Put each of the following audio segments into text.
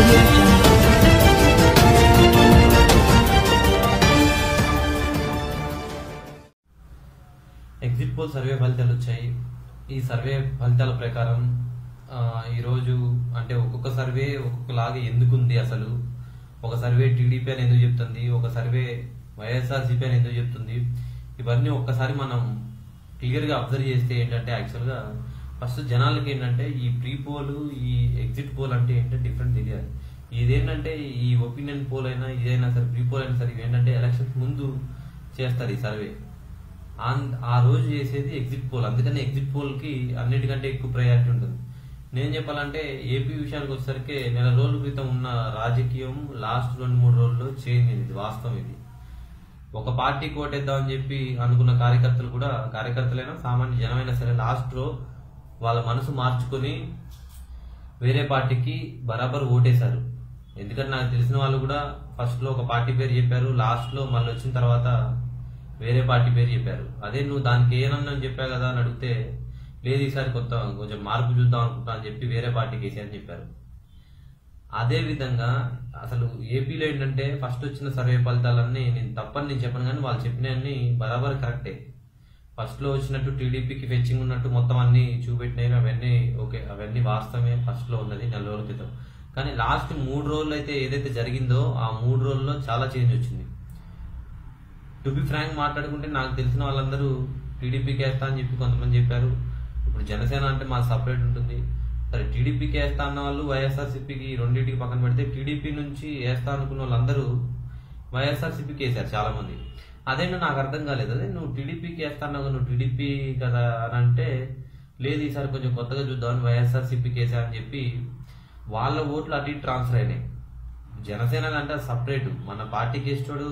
audio jungle. Exit poll survey ఫలితాలు వచ్చాయి ఈ సర్వే ఫలితాల ప్రకారం ఆ, ఈరోజు అంటే ఒక్కొక్క సర్వే ఒక్కొక్కలాగా ఎందుకు ఉంది అసలు ఒక సర్వే టీడీపీ అని ఎందుకు చెప్తుంది ఒక సర్వే వైఎస్ఆర్సీపీ అని ఎందుకు చెప్తుంది ఇవన్నీ ఒక్కసారి మనం క్లియర్గా అబ్జర్వ్ చేస్తే ఏంటంటే యాక్చువల్గా ఫస్ట్ జనాలకి ఏంటంటే ఈ ప్రీ పోల్ ఈ ఎగ్జిట్ పోల్ అంటే ఏంటంటే డిఫరెంట్ తెలియాలి ఇదేంటంటే ఈ ఒపీనియన్ పోల్ అయినా ఇదైనా సరే ప్రీ పోల్ అయినా సరే ఇవేంటంటే ఎలక్షన్స్ ముందు చేస్తారు ఈ సర్వే ఆన్- ఆ రోజు చేసేది ఎగ్జిట్ పోల్ అందుకని ఎగ్జిట్ పోల్ కి అన్నిటికంటే ఎక్కువ ప్రయారిటీ ఉంటుంది నేను చెప్పాలంటే ఏపీ విషయానికి వచ్చేసరికి నెల రోజుల క్రితం ఉన్న రాజకీయం లాస్ట్ రెండు మూడు రోజుల్లో చేంజ్ అయింది ఇది వాస్తవం ఇది ఒక పార్టీ కోటేద్దామని చెప్పి అనుకున్న కార్యకర్తలు కూడా కార్యకర్తలైనా సామాన్య జనమైనా సరే లాస్ట్ రో వాళ్ళ మనసు మార్చుకొని వేరే పార్టీకి బరాబర్ ఓటేశారు ఎందుకంటే నాకు తెలిసిన వాళ్ళు కూడా ఫస్ట్ లో ఒక పార్టీ పేరు చెప్పారు లాస్ట్ లో మళ్ళీ వచ్చిన తర్వాత వేరే పార్టీ పేరు చెప్పారు అదే నువ్వు దానికి ఏనన్నా చెప్పావు కదా అని అడిగితే లేదు ఈసారి కొత్త కొంచెం మార్పు చూద్దాం అనుకుంటా అని చెప్పి వేరే పార్టీకి వేసి అని చెప్పారు అదే విధంగా అసలు ఏపీలో ఏంటంటే ఫస్ట్ వచ్చిన సర్వే ఫలితాలన్నీ నేను తప్పని నేను చెప్పను కానీ వాళ్ళు చెప్పినవన్నీ బరాబర్ కరెక్టే ఫస్ట్ లో వచ్చినట్టు టీడీపీకి ఫెచ్చింగ్ ఉన్నట్టు మొత్తం అన్ని చూపెట్టినవి అవన్నీ ఓకే అవన్నీ వాస్తవమే ఫస్ట్ లో ఉన్నది నెల రోజుల క్రితం కానీ లాస్ట్ మూడు రోజులు అయితే ఏదైతే జరిగిందో ఆ మూడు రోజుల్లో చాలా చేంజ్ వచ్చింది టు బి ఫ్రాంక్ మాట్లాడుకుంటే నాకు తెలిసిన వాళ్ళందరూ టీడీపీకి వేస్తా అని చెప్పి కొంతమంది చెప్పారు ఇప్పుడు జనసేన అంటే మా సపరేట్ ఉంటుంది సరే టీడీపీకి వేస్తా అన్న వాళ్ళు వైఎస్ఆర్సీపీకి రెండింటికి పక్కన పెడితే టీడీపీ నుంచి వేస్తా అనుకున్న వాళ్ళందరూ వైఎస్ఆర్సీపీకి వేశారు చాలా మంది అదేంటో నాకు అర్థం కాలేదు అదే నువ్వు టీడీపీకి వేస్తా అన్నావు కదా, నువ్వు టీడీపీ కదా అని అంటే లేదు ఈసారి కొంచెం కొత్తగా చూద్దామని వైఎస్ఆర్సీపీకి వేసా అని చెప్పి వాళ్ళ ఓట్లు అటు ఇటు ట్రాన్స్ఫర్ అయినాయి జనసేన అంటే సపరేట్ మన పార్టీకి వేసేటోడు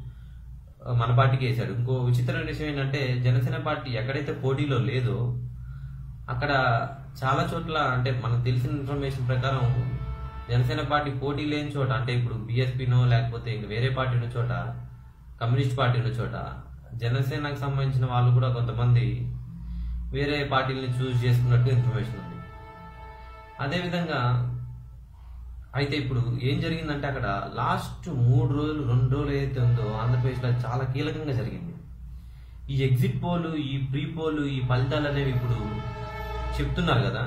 మన పార్టీకి వేశాడు ఇంకో విచిత్రమైన విషయం ఏంటంటే జనసేన పార్టీ ఎక్కడైతే పోటీలో లేదో అక్కడ చాలా చోట్ల అంటే మనకు తెలిసిన ఇన్ఫర్మేషన్ ప్రకారం జనసేన పార్టీ పోటీ లేని చోట అంటే ఇప్పుడు బీఎస్పీనో లేకపోతే ఇంక వేరే పార్టీ ఉన్న చోట కమ్యూనిస్ట్ పార్టీ ఉన్న చోట జనసేనకు సంబంధించిన వాళ్ళు కూడా కొంతమంది వేరే పార్టీలని చూస్ చేసుకున్నట్టు ఇన్ఫర్మేషన్ ఉంది అదేవిధంగా అయితే ఇప్పుడు ఏం జరిగిందంటే అక్కడ లాస్ట్ మూడు రోజులు రెండు రోజులు ఏదైతే ఉందో ఆంధ్రప్రదేశ్లో చాలా కీలకంగా జరిగింది ఈ ఎగ్జిట్ పోలు ఈ ప్రీ పోలు ఈ ఫలితాలు అనేవి ఇప్పుడు చెప్తున్నారు కదా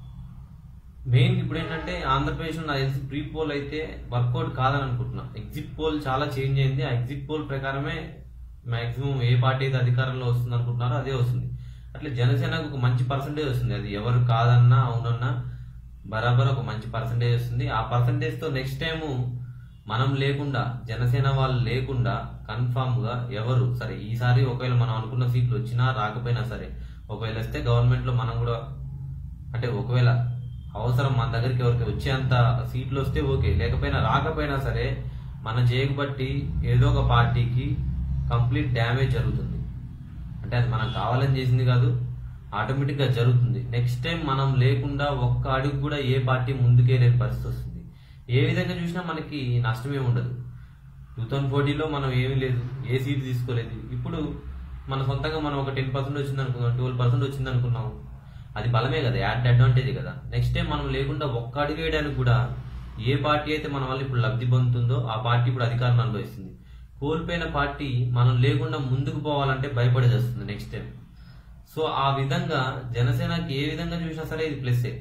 మెయిన్ ఇప్పుడు ఏంటంటే ఆంధ్రప్రదేశ్లో నాకు తెలిసి ప్రీ పోల్ అయితే వర్కౌట్ కాదని అనుకుంటున్నా ఎగ్జిట్ పోల్ చాలా చేంజ్ అయింది ఆ ఎగ్జిట్ పోల్ ప్రకారమే మాక్సిమం ఏ పార్టీ అయితే అధికారంలో వస్తుంది అనుకుంటున్నారో అదే వస్తుంది అట్లా జనసేనకు ఒక మంచి పర్సంటేజ్ వస్తుంది అది ఎవరు కాదన్నా అవునన్నా బరాబర్ ఒక మంచి పర్సంటేజ్ వస్తుంది ఆ పర్సంటేజ్ తో నెక్స్ట్ టైం మనం లేకుండా జనసేన వాళ్ళు లేకుండా కన్ఫామ్ గా ఎవరు సరే ఈసారి ఒకవేళ మనం అనుకున్న సీట్లు వచ్చినా రాకపోయినా సరే ఒకవేళ వస్తే గవర్నమెంట్ లో మనం కూడా అంటే ఒకవేళ అవసరం మన దగ్గరికి ఎవరికి వచ్చేంత సీట్లు వస్తే ఓకే లేకపోయినా రాకపోయినా సరే మన చేయకు బట్టి ఏదో ఒక పార్టీకి కంప్లీట్ డ్యామేజ్ జరుగుతుంది అంటే అది మనం కావాలని చేసింది కాదు ఆటోమేటిక్ గా జరుగుతుంది నెక్స్ట్ టైం మనం లేకుండా ఒక్క అడుగు కూడా ఏ పార్టీ ముందుకే లేని పరిస్థితి వస్తుంది ఏ విధంగా చూసినా మనకి నష్టమే ఉండదు టూ థౌజండ్ ఫోర్టీన్లో మనం ఏమీ లేదు ఏ సీట్ తీసుకోలేదు ఇప్పుడు మన సొంతంగా మనం ఒక టెన్ పర్సెంట్ వచ్చింది అనుకున్నాం ట్వెల్వ్ పర్సెంట్ వచ్చింది అనుకున్నాం అది బలమే కదా యాడ్ అడ్వాంటేజ్ కదా నెక్స్ట్ టైం మనం లేకుండా ఒక్క అడుగు వేయడానికి కూడా ఏ పార్టీ అయితే మన వల్ల ఇప్పుడు లబ్ధి పొందుతుందో ఆ పార్టీ ఇప్పుడు అధికారం అనుభవిస్తుంది కోల్పోయిన పార్టీ మనం లేకుండా ముందుకు పోవాలంటే భయపడేది వస్తుంది నెక్స్ట్ టైం సో ఆ విధంగా జనసేనకి ఏ విధంగా చూసినా సరే ఇది ప్లస్సే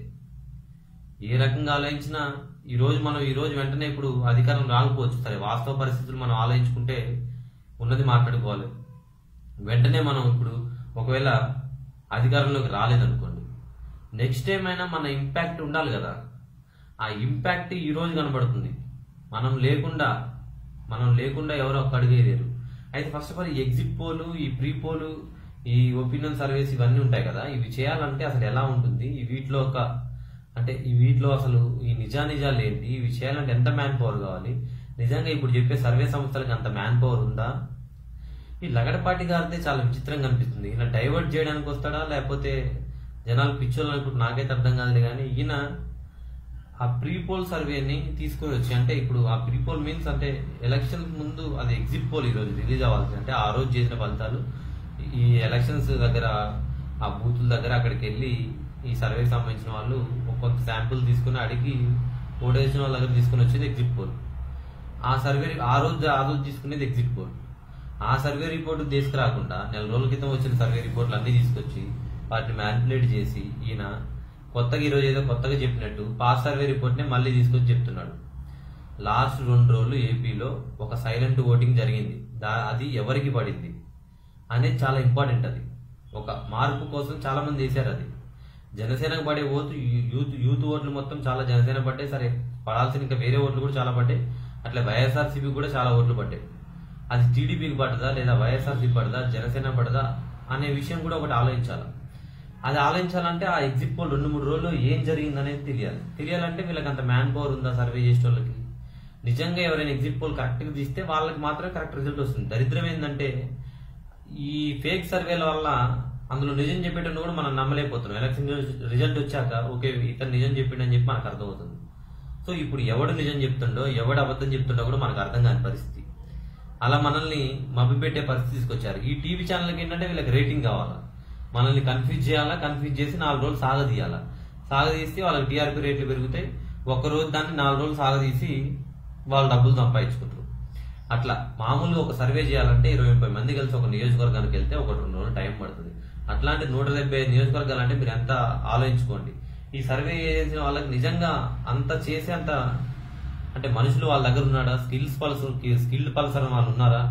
ఏ రకంగా ఆలోచించినా ఈ రోజు మనం ఈ రోజు వెంటనే ఇప్పుడు అధికారం రాకపోవచ్చు సరే వాస్తవ పరిస్థితులు మనం ఆలోచించుకుంటే ఉన్నది మాట్లాడుకోవాలి వెంటనే మనం ఇప్పుడు ఒకవేళ అధికారంలోకి రాలేదనుకోండి నెక్స్ట్ టైం అయినా మన ఇంపాక్ట్ ఉండాలి కదా ఆ ఇంపాక్ట్ ఈ రోజు కనబడుతుంది మనం లేకుండా మనం లేకుండా ఎవరో ఒక్క అడిగేయలేరు అయితే ఫస్ట్ ఆఫ్ ఆల్ ఈ ఎగ్జిట్ పోలు ఈ ప్రీ పోలు ఈ ఒపీనియన్ సర్వీస్ ఇవన్నీ ఉంటాయి కదా ఇవి చేయాలంటే అసలు ఎలా ఉంటుంది ఈ వీటిలో ఒక అంటే ఈ వీటిలో అసలు ఈ నిజానిజాలు ఏంటి ఇవి చేయాలంటే ఎంత మ్యాన్ పవర్ కావాలి నిజంగా ఇప్పుడు చెప్పే సర్వే సంస్థలకు అంత మ్యాన్ పవర్ ఉందా ఈ లగడపాటి గారితే చాలా విచిత్రంగా అనిపిస్తుంది ఇలా డైవర్ట్ చేయడానికి వస్తాడా లేకపోతే జనాలు పిచ్చోళ్ళు అనుకుంటే నాకైతే అర్థం కాదు కానీ ఈయన ఆ ప్రీ పోల్ సర్వేని తీసుకొని వచ్చి అంటే ఇప్పుడు ఆ ప్రీ పోల్ మీన్స్ అంటే ఎలక్షన్ ముందు అది ఎగ్జిట్ పోల్ ఈ రోజు రిలీజ్ అవ్వాల్సింది అంటే ఆ రోజు చేసిన ఫలితాలు ఈ ఎలక్షన్స్ దగ్గర ఆ బూతుల దగ్గర అక్కడికి వెళ్ళి ఈ సర్వేకి సంబంధించిన వాళ్ళు ఒక కొంత శాంపుల్ తీసుకుని అడిగి ఓటేసిన వాళ్ళ దగ్గర తీసుకుని వచ్చేది ఎగ్జిట్ పోల్ ఆ సర్వే ఆ రోజు ఆ రోజు తీసుకునేది ఎగ్జిట్ పోల్ ఆ సర్వే రిపోర్ట్ తీసుకురాకుండా నెల రోజుల క్రితం వచ్చిన సర్వే రిపోర్ట్లు అన్ని తీసుకొచ్చి వాటిని మ్యానిపులేట్ చేసి ఈయన కొత్తగా ఈరోజు ఏదో కొత్తగా చెప్పినట్టు పాస్ సర్వే రిపోర్ట్నే మళ్ళీ తీసుకొచ్చి చెప్తున్నాడు లాస్ట్ రెండు రోజులు ఏపీలో ఒక సైలెంట్ ఓటింగ్ జరిగింది దా అది ఎవరికి పడింది అనేది చాలా ఇంపార్టెంట్ అది ఒక మార్పు కోసం చాలా మంది చేశారు అది జనసేనకు పడే ఓటు యూ- యూత్ యూత్ ఓట్లు మొత్తం చాలా జనసేన పడ్డాయి సరే పడాల్సిన ఇంకా వేరే ఓట్లు కూడా చాలా పడ్డాయి అట్లా వైఎస్ఆర్సీపీ కూడా చాలా ఓట్లు పడ్డాయి అది టీడీపీకి పడదా లేదా వైఎస్ఆర్సీపీ పడదా జనసేన పడదా అనే విషయం కూడా ఒకటి ఆలోచించాలి అది ఆలోచించాలంటే ఆ ఎగ్జిట్ పోల్ రెండు మూడు రోజులు ఏం జరిగింది అనేది తెలియాలి తెలియాలంటే వీళ్ళకి అంత మ్యాన్ పవర్ ఉందా సర్వే చేసే వాళ్ళకి నిజంగా ఎవరైనా ఎగ్జిట్ పోల్ కరెక్ట్గా తీస్తే వాళ్ళకి మాత్రమే కరెక్ట్ రిజల్ట్ వస్తుంది దరిద్రం ఏంటంటే ఈ ఫేక్ సర్వేల వల్ల అందులో నిజం చెప్పేటప్పుడు కూడా మనం నమ్మలేకపోతున్నాం ఎలక్షన్ రిజల్ట్ వచ్చాక ఓకే ఇతను నిజం చెప్పిండని చెప్పి మనకు అర్థమవుతుంది సో ఇప్పుడు ఎవడు నిజం చెప్తుండో ఎవడు అబద్ధం చెప్తుండో కూడా మనకు అర్థం కాని పరిస్థితి అలా మనల్ని మభ్యపెట్టే పరిస్థితి తీసుకొచ్చారు ఈ టీవీ ఛానల్కి ఏంటంటే వీళ్ళకి రేటింగ్ కావాలా మనల్ని కన్ఫ్యూజ్ చేయాలా కన్ఫ్యూజ్ చేసి నాలుగు రోజులు సాగదీయాలా సాగదీస్తే వాళ్ళకి టీఆర్పీ రేట్లు పెరుగుతాయి ఒక రోజు దాన్ని నాలుగు రోజులు సాగదీసి వాళ్ళు డబ్బులు సంపాదించుకుంటారు అట్లా మామూలుగా ఒక సర్వే చేయాలంటే ఇరవై ముప్పై మంది కలిసి ఒక నియోజకవర్గానికి వెళ్తే ఒక రెండు రోజులు టైం పడుతుంది అట్లాంటి నూట డెబ్బై నియోజకవర్గాలు అంటే మీరు ఎంత ఆలోచించుకోండి ఈ సర్వే చేసిన వాళ్ళకి నిజంగా అంత చేసే అంత అంటే మనుషులు వాళ్ళ దగ్గర ఉన్నాడా స్కిల్స్ పర్సన్ స్కిల్డ్ పర్సన్ వాళ్ళు ఉన్నారా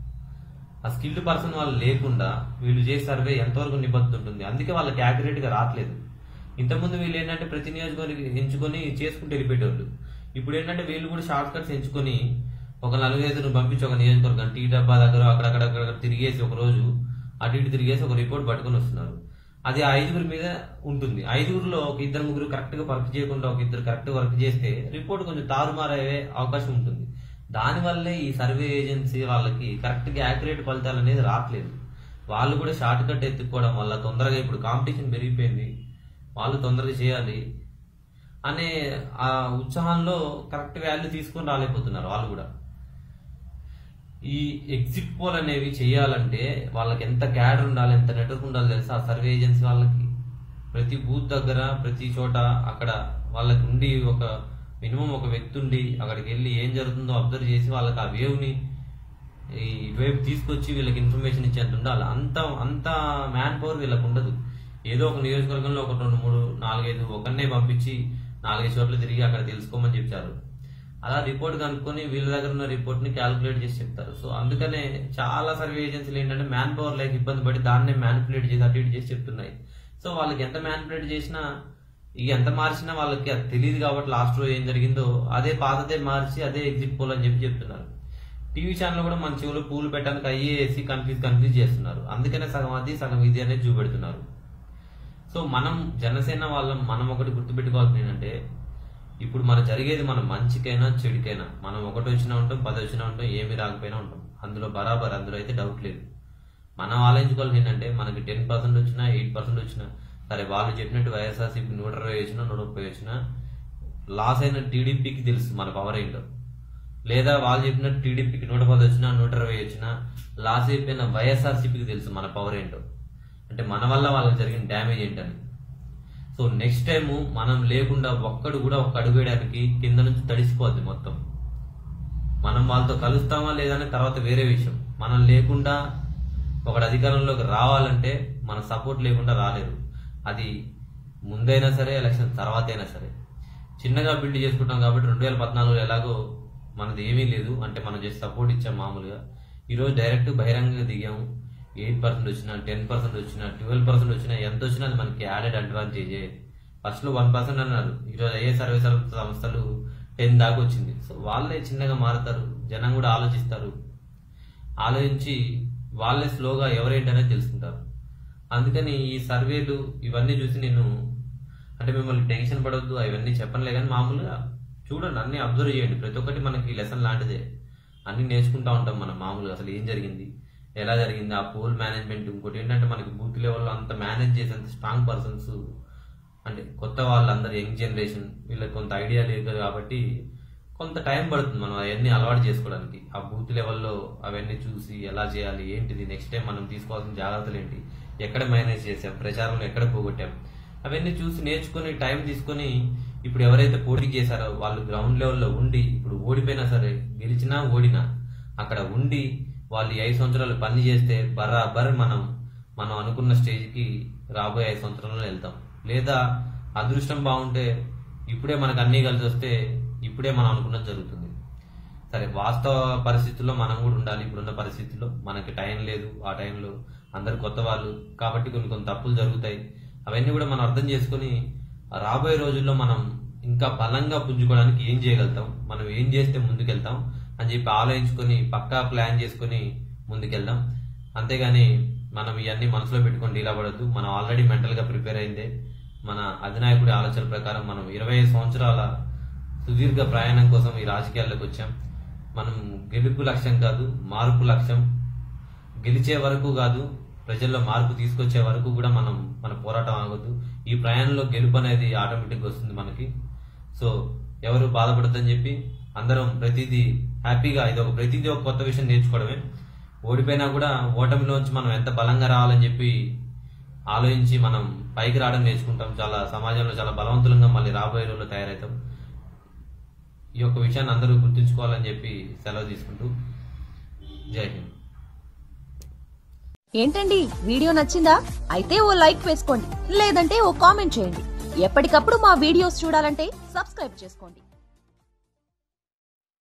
ఆ స్కిల్డ్ పర్సన్ వాళ్ళు లేకుండా వీళ్ళు చేసే సర్వే ఎంతవరకు నిబద్ధత ఉంటుంది అందుకే వాళ్ళకి యాక్యురేట్ గా రావట్లేదు ఇంతకుముందు వీళ్ళు ఏంటంటే ప్రతి నియోజకవర్గం ఎంచుకొని చేసుకుంటూ వెళ్ళిపోయేటోళ్ళు ఇప్పుడు ఏంటంటే వీళ్ళు కూడా షార్ట్ కట్స్ ఎంచుకొని ఒక నలుగైదును పంపించి ఒక నియోజకవర్గం టీ డబ్బా దగ్గర అక్కడక్కడ అక్కడక్కడ తిరిగేసి ఒక రోజు అటు ఇటు తిరిగేసి ఒక రిపోర్ట్ పట్టుకొని వస్తున్నారు అది ఆ ఐదుగురి మీద ఉంటుంది ఐదుగురిలో ఒక ఇద్దరు ముగ్గురు కరెక్ట్ గా వర్క్ చేయకుండా ఒక ఇద్దరు కరెక్ట్ వర్క్ చేస్తే రిపోర్ట్ కొంచెం తారుమారయ్యే అవకాశం ఉంటుంది దానివల్లే ఈ సర్వే ఏజెన్సీ వాళ్ళకి కరెక్ట్ గా యాక్యురేట్ ఫలితాలు అనేది రావట్లేదు వాళ్ళు కూడా షార్ట్ కట్ ఎత్తుకోవడం వల్ల తొందరగా ఇప్పుడు కాంపిటీషన్ పెరిగిపోయింది వాళ్ళు తొందరగా చేయాలి అనే ఆ ఉత్సాహంలో కరెక్ట్ వాల్యూ తీసుకొని రాలేకపోతున్నారు వాళ్ళు కూడా ఈ ఎగ్జిట్ పోల్ అనేవి చేయాలంటే వాళ్ళకి ఎంత క్యాడర్ ఉండాలి ఎంత నెట్వర్క్ ఉండాలి తెలుసా ఆ సర్వే ఏజెన్సీ వాళ్ళకి ప్రతి బూత్ దగ్గర ప్రతి చోట అక్కడ వాళ్ళకి ఉండి ఒక మినిమం ఒక వ్యక్తి ఉండి అక్కడికి వెళ్ళి ఏం జరుగుతుందో అబ్జర్వ్ చేసి వాళ్ళకి ఆ వేవ్ ని ఈ వేవ్ తీసుకొచ్చి వీళ్ళకి ఇన్ఫర్మేషన్ ఇచ్చేంత ఉండాలి అంత అంత మ్యాన్ పవర్ వీళ్ళకి ఉండదు ఏదో ఒక నియోజకవర్గంలో ఒక రెండు మూడు నాలుగైదు ఒకరినే పంపించి నాలుగైదు చోట్ల తిరిగి అక్కడ తెలుసుకోమని చెప్పారు అలా రిపోర్ట్ కనుక్కొని వీళ్ళ దగ్గర ఉన్న రిపోర్ట్ ని క్యాలిక్యులేట్ చేసి చెప్తారు సో అందుకనే చాలా సర్వే ఏజెన్సీలు ఏంటంటే మ్యాన్ పవర్ లేక ఇబ్బంది పడి దాన్నే మ్యానిపులేట్ చేసి అటు ఇటు చేసి చెప్తున్నాయి సో వాళ్ళకి ఎంత మ్యానిపులేట్ చేసినా ఇక ఎంత మార్చినా వాళ్ళకి అది తెలియదు కాబట్టి లాస్ట్ రోజు ఏం జరిగిందో అదే పాతదే మార్చి అదే ఎగ్జిట్ పోల్ అని చెప్పి చెప్తున్నారు టీవీ ఛానల్ కూడా మన చెవులో పూలు పెట్టడానికి అయ్యేసి కన్ఫ్యూజ్ కన్ఫ్యూజ్ చేస్తున్నారు అందుకనే సగం అది సగం ఇది అనేది చూపెడుతున్నారు సో మనం జనసేన వాళ్ళం మనం ఒకటి గుర్తుపెట్టుకోవాల్సింది ఏంటంటే ఇప్పుడు మన జరిగేది మన మంచికైనా చెడుకైనా మనం ఒకటి వచ్చినా ఉంటాం పది వచ్చినా ఉంటాం ఏమి రాకపోయినా ఉంటాం అందులో బరాబర్ అందులో అయితే డౌట్ లేదు మనం ఆలోచించుకోవాల్సింది ఏంటంటే మనకి టెన్ పర్సెంట్ వచ్చినా ఎయిట్ పర్సెంట్ వచ్చినా సరే వాళ్ళు చెప్పినట్టు వైఎస్ఆర్సీపీ నూట ఇరవై వచ్చినా నూట ముప్పై వచ్చినా లాస్ అయిన టీడీపీకి తెలుసు మన పవర్ ఏంటో లేదా వాళ్ళు చెప్పినట్టు టీడీపీకి నూట పది వచ్చినా నూట ఇరవై వచ్చినా లాస్ అయిపోయిన వైఎస్ఆర్సీపీకి తెలుసు మన పవర్ ఏంటో అంటే మన వల్ల వాళ్ళకి జరిగిన డ్యామేజ్ ఏంటని సో నెక్స్ట్ టైం మనం లేకుండా ఒక్కడు కూడా ఒక్క అడుగు వేయడానికి కింద నుంచి తడిసిపోద్ది మొత్తం మనం వాళ్ళతో కలుస్తామా లేదనే తర్వాత వేరే విషయం మనం లేకుండా ఒకటి అధికారంలోకి రావాలంటే మన సపోర్ట్ లేకుండా రాలేరు అది ముందైనా సరే ఎలక్షన్ తర్వాత అయినా సరే చిన్నగా బిల్డ్ చేసుకుంటాం కాబట్టి రెండు వేల పద్నాలుగులో ఎలాగో మనది ఏమీ లేదు అంటే మనం చేసి సపోర్ట్ ఇచ్చాం మామూలుగా ఈరోజు డైరెక్ట్ బహిరంగంగా దిగాము ఎయిట్ పర్సెంట్ వచ్చినా టెన్ పర్సెంట్ వచ్చినా ట్వెల్వ్ పర్సెంట్ వచ్చినా ఎంత వచ్చినా అది మనకి యాడెడ్ అడ్వాంటేజ్ ఫస్ట్ లో వన్ పర్సెంట్ అన్నారు ఈరోజు అయ్యే సర్వే సంస్థలు టెన్ దాకా వచ్చింది సో వాళ్ళే చిన్నగా మారుతారు జనం కూడా ఆలోచిస్తారు ఆలోచించి వాళ్ళే స్లోగా ఎవరేంటనేది తెలుసుకుంటారు అందుకని ఈ సర్వేలు ఇవన్నీ చూసి నేను అంటే మిమ్మల్ని టెన్షన్ పడవద్దు అవన్నీ చెప్పనులే కానీ మామూలుగా చూడండి అన్ని అబ్జర్వ్ చేయండి ప్రతి ఒక్కటి మనకి లెసన్ లాంటిదే అన్ని నేర్చుకుంటా ఉంటాం మనం మామూలుగా అసలు ఏం జరిగింది ఎలా జరిగింది ఆ పోల్ మేనేజ్మెంట్ ఇంకోటి ఏంటంటే మనకి బూత్ లెవెల్లో అంత మేనేజ్ చేసేంత స్ట్రాంగ్ పర్సన్స్ అంటే కొత్త వాళ్ళందరూ యంగ్ జనరేషన్ వీళ్ళకి కొంత ఐడియా లేదు కాబట్టి కొంత టైం పడుతుంది మనం అవన్నీ అలవాటు చేసుకోవడానికి ఆ బూత్ లెవెల్లో అవన్నీ చూసి ఎలా చేయాలి ఏంటిది నెక్స్ట్ టైం మనం తీసుకోవాల్సిన జాగ్రత్తలు ఏంటి ఎక్కడ మేనేజ్ చేసాం ప్రచారంలో ఎక్కడ పోగొట్టాం అవన్నీ చూసి నేర్చుకొని టైం తీసుకొని ఇప్పుడు ఎవరైతే పోటీ చేశారో వాళ్ళు గ్రౌండ్ లెవెల్లో ఉండి ఇప్పుడు ఓడిపోయినా సరే గెలిచినా ఓడినా అక్కడ ఉండి వాళ్ళు ఈ ఐదు సంవత్సరాలు పని చేస్తే బరాబర్ మనం మనం అనుకున్న స్టేజ్కి రాబోయే ఐదు సంవత్సరాల్లో వెళ్తాం లేదా అదృష్టం బాగుంటే ఇప్పుడే మనకు అన్నీ కలిసి వస్తే ఇప్పుడే మనం అనుకున్నది జరుగుతుంది సరే వాస్తవ పరిస్థితుల్లో మనం కూడా ఉండాలి ఇప్పుడున్న పరిస్థితుల్లో మనకి టైం లేదు ఆ టైంలో అందరు కొత్త వాళ్ళు కాబట్టి కొన్ని కొన్ని తప్పులు జరుగుతాయి అవన్నీ కూడా మనం అర్థం చేసుకొని రాబోయే రోజుల్లో మనం ఇంకా బలంగా పుంజుకోవడానికి ఏం చేయగలుగుతాం మనం ఏం చేస్తే ముందుకెళ్తాం అని చెప్పి ఆలోచించుకొని పక్కా ప్లాన్ చేసుకొని ముందుకెళ్దాం అంతేగాని మనం ఇవన్నీ మనసులో పెట్టుకొని డీలా పడద్దు మనం ఆల్రెడీ మెంటల్గా ప్రిపేర్ అయిందే మన అధినాయకుడి ఆలోచన ప్రకారం మనం ఇరవై ఐదు సంవత్సరాల సుదీర్ఘ ప్రయాణం కోసం ఈ రాజకీయాల్లోకి వచ్చాం మనం గెలుపు లక్ష్యం కాదు మార్పు లక్ష్యం గెలిచే వరకు కాదు ప్రజల్లో మార్పు తీసుకొచ్చే వరకు కూడా మనం మన పోరాటం ఆగొద్దు ఈ ప్రయాణంలో గెలుపు అనేది ఆటోమేటిక్గా వస్తుంది మనకి సో ఎవరు బాధపడద్దని చెప్పి అందరం ప్రతిదీ హ్యాపీగా ఇది ఒక ప్రతిదీ ఒక కొత్త విషయం నేర్చుకోవడమే ఓడిపోయినా కూడా ఓటమిలోంచి మనం ఎంత బలంగా రావాలని చెప్పి ఆలోచించి మనం పైకి రావడం నేర్చుకుంటాం చాలా సమాజంలో చాలా బలవంతులంగా మళ్ళీ రాబోయే రోజుల్లో తయారవుతాం ఈ యొక్క విషయాన్ని అందరూ గుర్తుంచుకోవాలని చెప్పి సెలవు తీసుకుంటూ జై హింద్ ఏంటండి వీడియో నచ్చిందా అయితే ఓ లైక్ వేసుకోండి లేదంటే ఓ కామెంట్ చేయండి ఎప్పటికప్పుడు మా వీడియోస్ చూడాలంటే సబ్స్క్రైబ్ చేసుకోండి